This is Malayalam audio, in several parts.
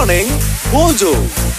Morning Mojo.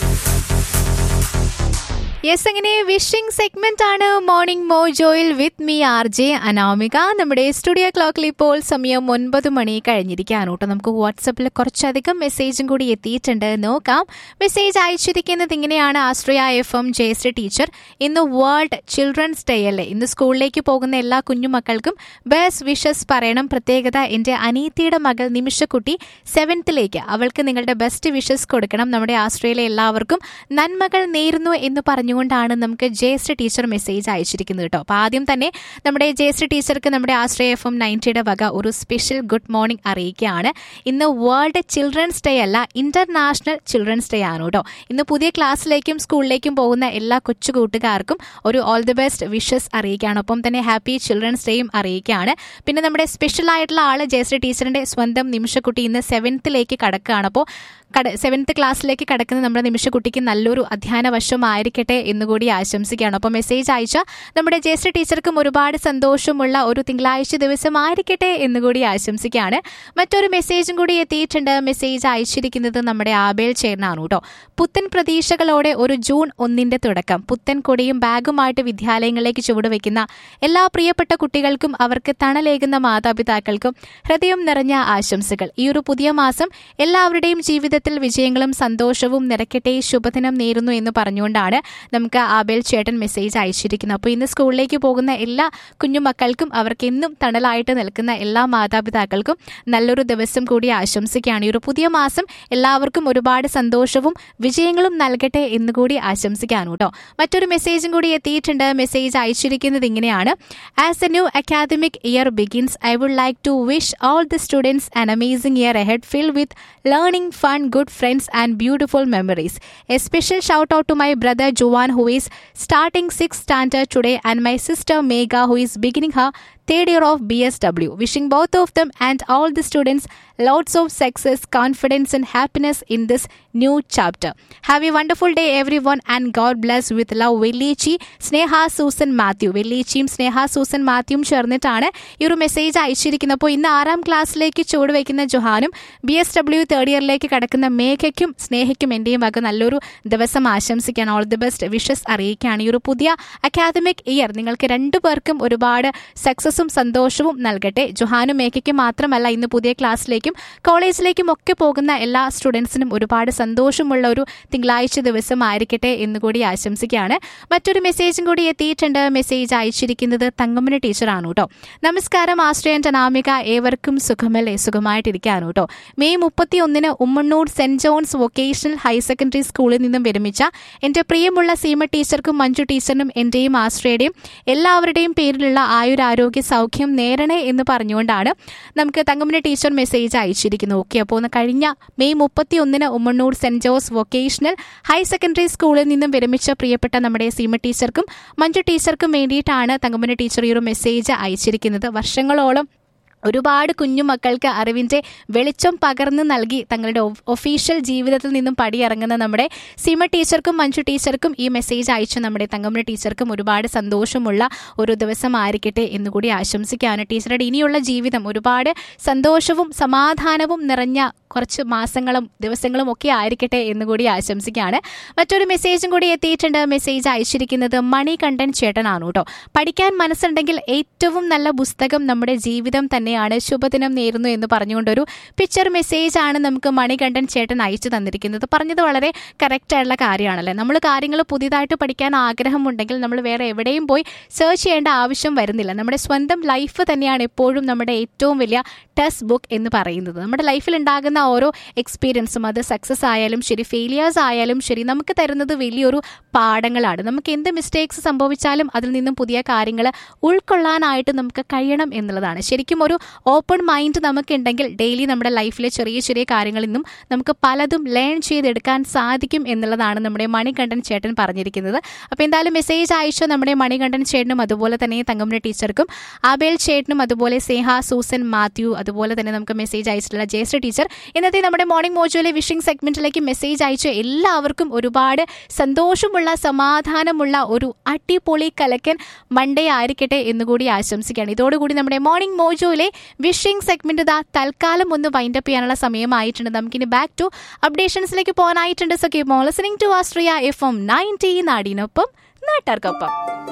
യെസ് അങ്ങനെ വിഷിംഗ് സെഗ്മെന്റ് ആണ് മോർണിംഗ് മോജോയിൽ with me R J Anamika നമ്മുടെ സ്റ്റുഡിയോ ക്ലോക്കിൽ ഇപ്പോൾ സമയം ഒൻപത് മണി കഴിഞ്ഞിരിക്കുകയാണ് കേട്ടോ നമുക്ക് വാട്സപ്പിൽ കുറച്ചധികം മെസ്സേജും കൂടി എത്തിയിട്ടുണ്ട് നോക്കാം മെസ്സേജ് അയച്ചിരിക്കുന്നത് ഇങ്ങനെയാണ് Ashraya F M Jayasree teacher ഇന്ന് വേൾഡ് ചിൽഡ്രൻസ് ഡേ അല്ലേ ഇന്ന് സ്കൂളിലേക്ക് പോകുന്ന എല്ലാ കുഞ്ഞുമക്കൾക്കും ബെസ്റ്റ് വിഷസ് പറയണം പ്രത്യേകത എൻ്റെ അനീതിയുടെ മകൾ നിമിഷക്കുട്ടി സെവൻത്തിലേക്ക് അവൾക്ക് നിങ്ങളുടെ ബെസ്റ്റ് വിഷസ് കൊടുക്കണം നമ്മുടെ ആശ്രയയിലെ എല്ലാവർക്കും നന്മകൾ നേരുന്നു എന്ന് പറഞ്ഞുകൊണ്ടാണ് നമുക്ക് ജയശ്രീ ടീച്ചർ മെസ്സേജ് അയച്ചിരിക്കുന്നത് കേട്ടോ അപ്പോൾ ആദ്യം തന്നെ നമ്മുടെ ജയശ്രീ ടീച്ചർക്ക് നമ്മുടെ ആശ്രയ എഫ് എം നയൻറ്റിയുടെ വക ഒരു സ്പെഷ്യൽ ഗുഡ് മോർണിംഗ് അറിയിക്കുകയാണ് ഇന്ന് വേൾഡ് ചിൽഡ്രൻസ് ഡേ അല്ല ഇന്റർനാഷണൽ ചിൽഡ്രൻസ് ഡേ ആണ് കേട്ടോ ഇന്ന് പുതിയ ക്ലാസ്സിലേക്കും സ്കൂളിലേക്കും പോകുന്ന എല്ലാ കൊച്ചു കൂട്ടുകാർക്കും ഒരു ഓൾ ദി ബെസ്റ്റ് വിഷസ് അറിയിക്കുകയാണ് ഒപ്പം തന്നെ ഹാപ്പി ചിൽഡ്രൻസ് ഡേയും അറിയിക്കുകയാണ് പിന്നെ നമ്മുടെ സ്പെഷ്യൽ ആയിട്ടുള്ള ആള് ജയശ്രീ ടീച്ചറിന്റെ സ്വന്തം നിമിഷക്കുട്ടി ഇന്ന് സെവൻത്തിലേക്ക് കടക്കുകയാണ് അപ്പോൾ കട സെവൻത്ത് ക്ലാസ്സിലേക്ക് കടക്കുന്ന നമ്മുടെ നിമിഷക്കുട്ടിക്ക് നല്ലൊരു അധ്യയന വർഷമായിരിക്കട്ടെ എന്നുകൂടി ആശംസിക്കുകയാണ് അപ്പോൾ മെസ്സേജ് അയച്ച നമ്മുടെ ജയശ്രീ ടീച്ചർക്കും ഒരുപാട് സന്തോഷമുള്ള ഒരു തിങ്കളാഴ്ച ദിവസമായിരിക്കട്ടെ എന്നുകൂടി ആശംസിക്കുകയാണ് മറ്റൊരു മെസ്സേജും കൂടി എത്തിയിട്ടുണ്ട് മെസ്സേജ് അയച്ചിരിക്കുന്നത് നമ്മുടെ ആബേൽ ചേർന്നാണ് കേട്ടോ പുത്തൻ പ്രതീക്ഷകളോടെ ഒരു ജൂൺ ഒന്നിന്റെ തുടക്കം പുത്തൻ കൊടിയും ബാഗുമായിട്ട് വിദ്യാലയങ്ങളിലേക്ക് ചുവടുവെക്കുന്ന എല്ലാ പ്രിയപ്പെട്ട കുട്ടികൾക്കും അവർക്ക് തണലേകുന്ന മാതാപിതാക്കൾക്കും ഹൃദയം നിറഞ്ഞ ആശംസകൾ ഈ ഒരു പുതിയ മാസം എല്ലാവരുടെയും ജീവിതത്തിൽ വിജയങ്ങളും സന്തോഷവും നിറയ്ക്കട്ടെ ശുഭദിനം നേരുന്നു എന്ന് പറഞ്ഞുകൊണ്ടാണ് നമുക്ക് ആബേൽ ചേട്ടൻ മെസ്സേജ് അയച്ചിരിക്കുന്നത് അപ്പോൾ ഇന്ന് സ്കൂളിലേക്ക് പോകുന്ന എല്ലാ കുഞ്ഞുമക്കൾക്കും അവർക്ക് എന്നും തണലായിട്ട് നിൽക്കുന്ന എല്ലാ മാതാപിതാക്കൾക്കും നല്ലൊരു ദിവസം കൂടി ആശംസിക്കുകയാണ് ഈ ഒരു പുതിയ മാസം എല്ലാവർക്കും ഒരുപാട് സന്തോഷവും വിജയങ്ങളും നൽകട്ടെ എന്ന് കൂടി ആശംസിക്കാണ് കേട്ടോ മറ്റൊരു മെസ്സേജും കൂടി എത്തിയിട്ടുണ്ട് മെസ്സേജ് അയച്ചിരിക്കുന്നത് ഇങ്ങനെയാണ് as a new academic year begins I would like to wish all the students an amazing year ahead filled with learning, fun, good friends, and beautiful memories. A special shout out to my brother Jovan, who is starting sixth standard today, and my sister Megha, who is beginning her third year of BSW. Wishing both of them and all the students lots of success, confidence, and happiness in this new chapter. Have a wonderful day, everyone, and God bless with love. Vellichi Sneha Susan Mathew വെല്ലിച്ചിയും സ്നേഹ സൂസൻ മാത്യുവും ചേർന്നിട്ടാണ് ഈ ഒരു മെസ്സേജ് അയച്ചിരിക്കുന്നത് അപ്പോൾ ഇന്ന് ആറാം ക്ലാസ്സിലേക്ക് ചുവടുവയ്ക്കുന്ന ജൊഹാനും ബി എസ് ഡബ്ല്യു തേർഡ് ഇയറിലേക്ക് കടക്കുന്ന മേഘയ്ക്കും സ്നേഹയ്ക്കും എൻ്റെയും വക നല്ലൊരു ദിവസം ആശംസിക്കാൻ ഓൾ ദി ബെസ്റ്റ് വിഷസ് അറിയിക്കുകയാണ് ഈ ഒരു പുതിയ അക്കാദമിക് ഇയർ നിങ്ങൾക്ക് രണ്ടു പേർക്കും ഒരുപാട് സക്സസും സന്തോഷവും നൽകട്ടെ ജൊഹാനും മേഘയ്ക്കും മാത്രമല്ല ഇന്ന് പുതിയ ക്ലാസ്സിലേക്കും കോളേജിലേക്കും ഒക്കെ പോകുന്ന എല്ലാ സ്റ്റുഡൻസിനും ഒരുപാട് സന്തോഷമുള്ള ഒരു തിങ്കളാഴ്ച ദിവസം ആയിരിക്കട്ടെ എന്നുകൂടി ആശംസിക്കുകയാണ് മറ്റൊരു മെസ്സേജും കൂടി എത്തിയിട്ടുണ്ട് മെസ്സേജ് അയച്ചിരിക്കുന്നത് തങ്കമ്മന ടീച്ചറാണ് കേട്ടോ നമസ്കാരം ആശ്രയൻ അനാമിക ഏവർക്കും സുഖമല്ലേ സുഖമായിട്ടിരിക്കുകയാണ് കേട്ടോ മെയ് മുപ്പത്തി ഒന്നിന് Ummannoor Saint John's vocational higher secondary സ്കൂളിൽ നിന്നും വിരമിച്ച എന്റെ പ്രിയമുള്ള സീമ ടീച്ചർക്കും മഞ്ജു ടീച്ചറിനും എന്റെയും ആശ്രയുടെയും എല്ലാവരുടെയും പേരിലുള്ള ആയുരാരോഗ്യ സൗഖ്യം നേരണേ എന്ന് പറഞ്ഞുകൊണ്ടാണ് നമുക്ക് തങ്കമ്മന ടീച്ചർ മെസ്സേജ് അയച്ചിരിക്കുന്നത് ഓക്കെ അപ്പോൾ ഒന്ന് കഴിഞ്ഞ മെയ് മുപ്പത്തി ഒന്നിന് Ummannoor Saint Jose vocational higher secondary സ്കൂളിൽ നിന്നും വിരമിച്ച പ്രിയപ്പെട്ട നമ്മുടെ സീമ ടീച്ചർക്കും മഞ്ജു ടീച്ചർക്കും വേണ്ടിയിട്ടാണ് തങ്കമ്മന ടീച്ചർ ഈ ഒരു മെസ്സേജ് അയച്ചിരിക്കുന്നത് വർഷങ്ങളോളം ഒരുപാട് കുഞ്ഞുമക്കൾക്ക് അറിവിന്റെ വെളിച്ചം പകർന്നു നൽകി തങ്ങളുടെ ഒഫീഷ്യൽ ജീവിതത്തിൽ നിന്നും പടിയിറങ്ങുന്ന നമ്മുടെ സീമ ടീച്ചർക്കും മഞ്ജു ടീച്ചർക്കും ഈ മെസ്സേജ് അയച്ച നമ്മുടെ തങ്കമ്മ ടീച്ചർക്കും ഒരുപാട് സന്തോഷമുള്ള ഒരു ദിവസമായിരിക്കട്ടെ എന്നുകൂടി ആശംസിക്കുകയാണ് ടീച്ചറുടെ ഇനിയുള്ള ജീവിതം ഒരുപാട് സന്തോഷവും സമാധാനവും നിറഞ്ഞ കുറച്ച് മാസങ്ങളും ദിവസങ്ങളും ഒക്കെ ആയിരിക്കട്ടെ എന്നുകൂടി ആശംസിക്കുകയാണ് മറ്റൊരു മെസ്സേജും കൂടി എത്തിയിട്ടുണ്ട് മെസ്സേജ് അയച്ചിരിക്കുന്നത് മണികണ്ഠൻ ചേട്ടനാണ് കേട്ടോ പഠിക്കാൻ മനസ്സുണ്ടെങ്കിൽ ഏറ്റവും നല്ല പുസ്തകം നമ്മുടെ ജീവിതം തന്നെയാണ് ശുഭദിനം നേരുന്നു എന്ന് പറഞ്ഞുകൊണ്ടൊരു പിക്ചർ മെസ്സേജ് ആണ് നമുക്ക് മണികണ്ഠൻ ചേട്ടൻ അയച്ചു തന്നിരിക്കുന്നത് പറഞ്ഞത് വളരെ കറക്റ്റ് ആയിട്ടുള്ള കാര്യമാണല്ലേ നമ്മൾ കാര്യങ്ങൾ പുതിയതായിട്ട് പഠിക്കാൻ ആഗ്രഹമുണ്ടെങ്കിൽ നമ്മൾ വേറെ എവിടെയും പോയി സെർച്ച് ചെയ്യേണ്ട ആവശ്യം വരുന്നില്ല നമ്മുടെ സ്വന്തം ലൈഫ് തന്നെയാണ് എപ്പോഴും നമ്മുടെ ഏറ്റവും വലിയ ടെസ്റ്റ് ബുക്ക് എന്ന് പറയുന്നത് നമ്മുടെ ലൈഫിൽ ഉണ്ടാകുന്ന ഓരോ എക്സ്പീരിയൻസും അത് സക്സസ് ആയാലും ശരി ഫെയിലിയേഴ്സ് ആയാലും ശരി നമുക്ക് തരുന്നത് വലിയൊരു പാഠങ്ങളാണ് നമുക്ക് എന്ത് മിസ്റ്റേക്സ് സംഭവിച്ചാലും അതിൽ നിന്നും പുതിയ കാര്യങ്ങൾ ഉൾക്കൊള്ളാനായിട്ട് നമുക്ക് കഴിയണം എന്നുള്ളതാണ് ശരിക്കും ഒരു ഓപ്പൺ മൈൻഡ് നമുക്കുണ്ടെങ്കിൽ ഡെയിലി നമ്മുടെ ലൈഫിലെ ചെറിയ ചെറിയ കാര്യങ്ങളിൽ നിന്നും നമുക്ക് പലതും ലേൺ ചെയ്തെടുക്കാൻ സാധിക്കും എന്നുള്ളതാണ് നമ്മുടെ മണികണ്ഠൻ ചേട്ടൻ പറഞ്ഞിരിക്കുന്നത് അപ്പോൾ എന്തായാലും മെസ്സേജ് അയച്ച നമ്മുടെ മണികണ്ഠൻ ചേട്ടനും അതുപോലെ തന്നെ തങ്കമ്മ ടീച്ചർക്കും ആബേൽ ചേട്ടനും അതുപോലെ സ്നേഹ സൂസൻ മാത്യു അതുപോലെ തന്നെ നമുക്ക് മെസ്സേജ് അയച്ചിട്ടുള്ള ജയശ്രീ ടീച്ചർ ഇന്നത്തെ നമ്മുടെ മോർണിംഗ് മോജോയിലെ വിഷിംഗ് സെഗ്മെന്റിലേക്ക് മെസ്സേജ് അയച്ച എല്ലാവർക്കും ഒരുപാട് സന്തോഷമുള്ള സമാധാനമുള്ള ഒരു അടിപൊളി കലക്കൻ മൺഡേ ആയിരിക്കട്ടെ എന്നുകൂടി ആശംസിക്കുകയാണ് ഇതോടുകൂടി നമ്മുടെ മോർണിംഗ് മോജോയിലെ ഇന്നത്തെ വിഷിംഗ് സെഗ്മെന്റ് ഇതാ തൽക്കാലം ഒന്ന് വൈൻഡപ്പ് ചെയ്യാനുള്ള സമയമായിട്ടുണ്ട് നമുക്കിനി ബാക്ക് ടു അപ്ഡേഷൻസിലേക്ക് പോകാനായിട്ടുണ്ട് സോ കീപ് ലിസണിംഗ് ടു ആസ്ട്രിയ എഫ് എം നയൻറ്റി നാടിനൊപ്പം നാട്ടാർക്കൊപ്പം